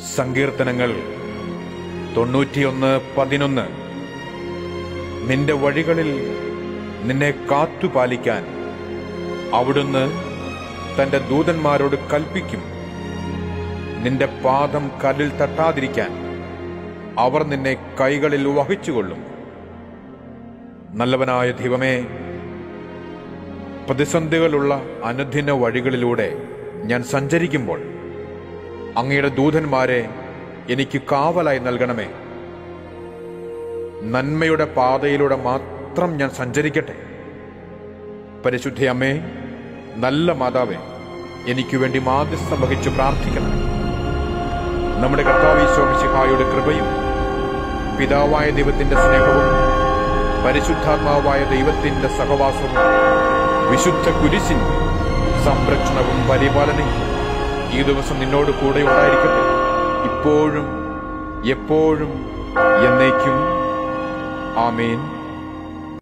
സങ്കീർത്തനങ്ങൾ തൊണ്ണൂറ്റിയൊന്ന് പതിനൊന്ന് നിന്റെ വഴികളിൽ നിന്നെ കാത്തുപാലിക്കാൻ അവിടുന്ന് തന്റെ ദൂതന്മാരോട് കൽപ്പിക്കും നിന്റെ പാദം കല്ലിൽ തട്ടാതിരിക്കാൻ അവർ നിന്നെ കൈകളിൽ വഹിച്ചുകൊള്ളും നല്ലവനായ ദൈവമേ പ്രതിസന്ധികളുള്ള അനുദിന വഴികളിലൂടെ ഞാൻ സഞ്ചരിക്കുമ്പോൾ അങ്ങയുടെ ദൂതന്മാരെ എനിക്ക് കാവലായി നൽകണമേ നന്മയുടെ പാതയിലൂടെ മാത്രം ഞാൻ സഞ്ചരിക്കട്ടെ പരിശുദ്ധ അമ്മേ നല്ല മാതാവേ എനിക്ക് വേണ്ടി മാധ്യസ്ഥം വഹിച്ച് പ്രാർത്ഥിക്കണം നമ്മുടെ കർത്താവീശോമിശിഹായുടെ കൃപയും പിതാവായ ദൈവത്തിന്റെ സ്നേഹവും പരിശുദ്ധാത്മാവായ ദൈവത്തിന്റെ സഹവാസവും വിശുദ്ധ കുരിശിൻ സംരക്ഷണവും പരിപാലനയും ഈ ദിവസം നിന്നോട് കൂടെ ഉണ്ടായിരിക്കട്ടെ ഇപ്പോഴും എപ്പോഴും എന്നേക്കും ആമേൻ